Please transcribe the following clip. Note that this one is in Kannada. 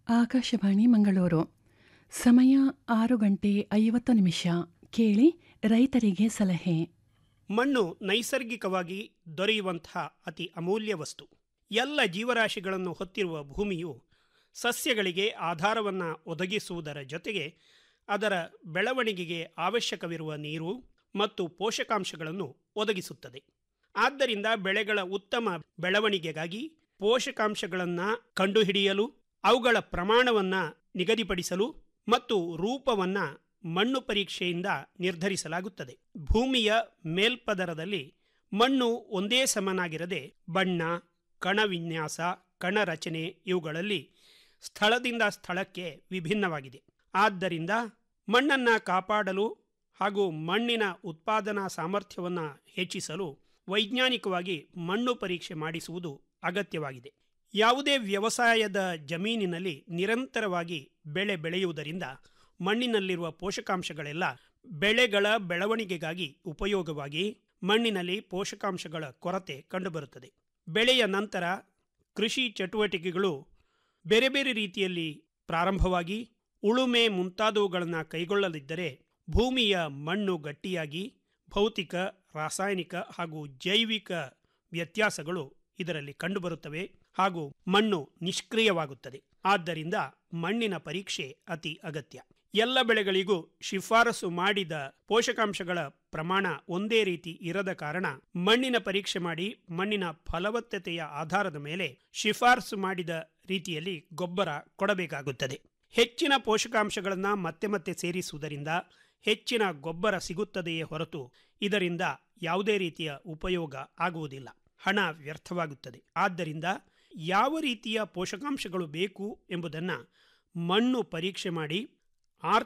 ಆಕಾಶವಾಣಿ ಮಂಗಳೂರು ಸಮಯ ಆರು ಗಂಟೆ ಐವತ್ತು ನಿಮಿಷ ಕೇಳಿ ರೈತರಿಗೆ ಸಲಹೆ ಮಣ್ಣು ನೈಸರ್ಗಿಕವಾಗಿ ದೊರೆಯುವಂತಹ ಅತಿ ಅಮೂಲ್ಯ ವಸ್ತು ಎಲ್ಲ ಜೀವರಾಶಿಗಳನ್ನು ಹೊತ್ತಿರುವ ಭೂಮಿಯು ಸಸ್ಯಗಳಿಗೆ ಆಧಾರವನ್ನು ಒದಗಿಸುವುದರ ಜೊತೆಗೆ ಅದರ ಬೆಳವಣಿಗೆಗೆ ಅವಶ್ಯಕವಿರುವ ನೀರು ಮತ್ತು ಪೋಷಕಾಂಶಗಳನ್ನು ಒದಗಿಸುತ್ತದೆ ಆದ್ದರಿಂದ ಬೆಳೆಗಳ ಉತ್ತಮ ಬೆಳವಣಿಗೆಗಾಗಿ ಪೋಷಕಾಂಶಗಳನ್ನು ಕಂಡುಹಿಡಿಯಲು ಅವುಗಳ ಪ್ರಮಾಣವನ್ನು ನಿಗದಿಪಡಿಸಲು ಮತ್ತು ರೂಪವನ್ನು ಮಣ್ಣು ಪರೀಕ್ಷೆಯಿಂದ ನಿರ್ಧರಿಸಲಾಗುತ್ತದೆ ಭೂಮಿಯ ಮೇಲ್ಪದರದಲ್ಲಿ ಮಣ್ಣು ಒಂದೇ ಸಮನಾಗಿರದೆ ಬಣ್ಣ ಕಣವಿನ್ಯಾಸ ಕಣರಚನೆ ಇವುಗಳಲ್ಲಿ ಸ್ಥಳದಿಂದ ಸ್ಥಳಕ್ಕೆ ವಿಭಿನ್ನವಾಗಿದೆ ಆದ್ದರಿಂದ ಮಣ್ಣನ್ನು ಕಾಪಾಡಲು ಹಾಗೂ ಮಣ್ಣಿನ ಉತ್ಪಾದನಾ ಸಾಮರ್ಥ್ಯವನ್ನು ಹೆಚ್ಚಿಸಲು ವೈಜ್ಞಾನಿಕವಾಗಿ ಮಣ್ಣು ಪರೀಕ್ಷೆ ಮಾಡಿಸುವುದು ಅಗತ್ಯವಾಗಿದೆ ಯಾವುದೇ ವ್ಯವಸಾಯದ ಜಮೀನಿನಲ್ಲಿ ನಿರಂತರವಾಗಿ ಬೆಳೆ ಬೆಳೆಯುವುದರಿಂದ ಮಣ್ಣಿನಲ್ಲಿರುವ ಪೋಷಕಾಂಶಗಳೆಲ್ಲ ಬೆಳೆಗಳ ಬೆಳವಣಿಗೆಗಾಗಿ ಉಪಯೋಗವಾಗಿ ಮಣ್ಣಿನಲ್ಲಿ ಪೋಷಕಾಂಶಗಳ ಕೊರತೆ ಕಂಡುಬರುತ್ತದೆ ಬೆಳೆಯ ನಂತರ ಕೃಷಿ ಚಟುವಟಿಕೆಗಳು ಬೇರೆ ಬೇರೆ ರೀತಿಯಲ್ಲಿ ಪ್ರಾರಂಭವಾಗಿ ಉಳುಮೆ ಮುಂತಾದವುಗಳನ್ನು ಕೈಗೊಳ್ಳಲಿದ್ದರೆ ಭೂಮಿಯ ಮಣ್ಣು ಗಟ್ಟಿಯಾಗಿ ಭೌತಿಕ ರಾಸಾಯನಿಕ ಹಾಗೂ ಜೈವಿಕ ವ್ಯತ್ಯಾಸಗಳು ಇದರಲ್ಲಿ ಕಂಡುಬರುತ್ತವೆ ಹಾಗೂ ಮಣ್ಣು ನಿಷ್ಕ್ರಿಯವಾಗುತ್ತದೆ ಆದ್ದರಿಂದ ಮಣ್ಣಿನ ಪರೀಕ್ಷೆ ಅತಿ ಅಗತ್ಯ ಎಲ್ಲ ಬೆಳೆಗಳಿಗೂ ಶಿಫಾರಸು ಮಾಡಿದ ಪೋಷಕಾಂಶಗಳ ಪ್ರಮಾಣ ಒಂದೇ ರೀತಿ ಇರದ ಕಾರಣ ಮಣ್ಣಿನ ಪರೀಕ್ಷೆ ಮಾಡಿ ಮಣ್ಣಿನ ಫಲವತ್ತತೆಯ ಆಧಾರದ ಮೇಲೆ ಶಿಫಾರಸು ಮಾಡಿದ ರೀತಿಯಲ್ಲಿ ಗೊಬ್ಬರ ಕೊಡಬೇಕಾಗುತ್ತದೆ ಹೆಚ್ಚಿನ ಪೋಷಕಾಂಶಗಳನ್ನು ಮತ್ತೆ ಮತ್ತೆ ಸೇರಿಸುವುದರಿಂದ ಹೆಚ್ಚಿನ ಗೊಬ್ಬರ ಸಿಗುತ್ತದೆಯೇ ಹೊರತು ಇದರಿಂದ ಯಾವುದೇ ರೀತಿಯ ಉಪಯೋಗ ಆಗುವುದಿಲ್ಲ ಹಣ ವ್ಯರ್ಥವಾಗುತ್ತದೆ ಆದ್ದರಿಂದ ಯಾವ ರೀತಿಯ ಪೋಷಕಾಂಶಗಳು ಬೇಕು ಎಂಬುದನ್ನು ಮಣ್ಣು ಪರೀಕ್ಷೆ ಮಾಡಿ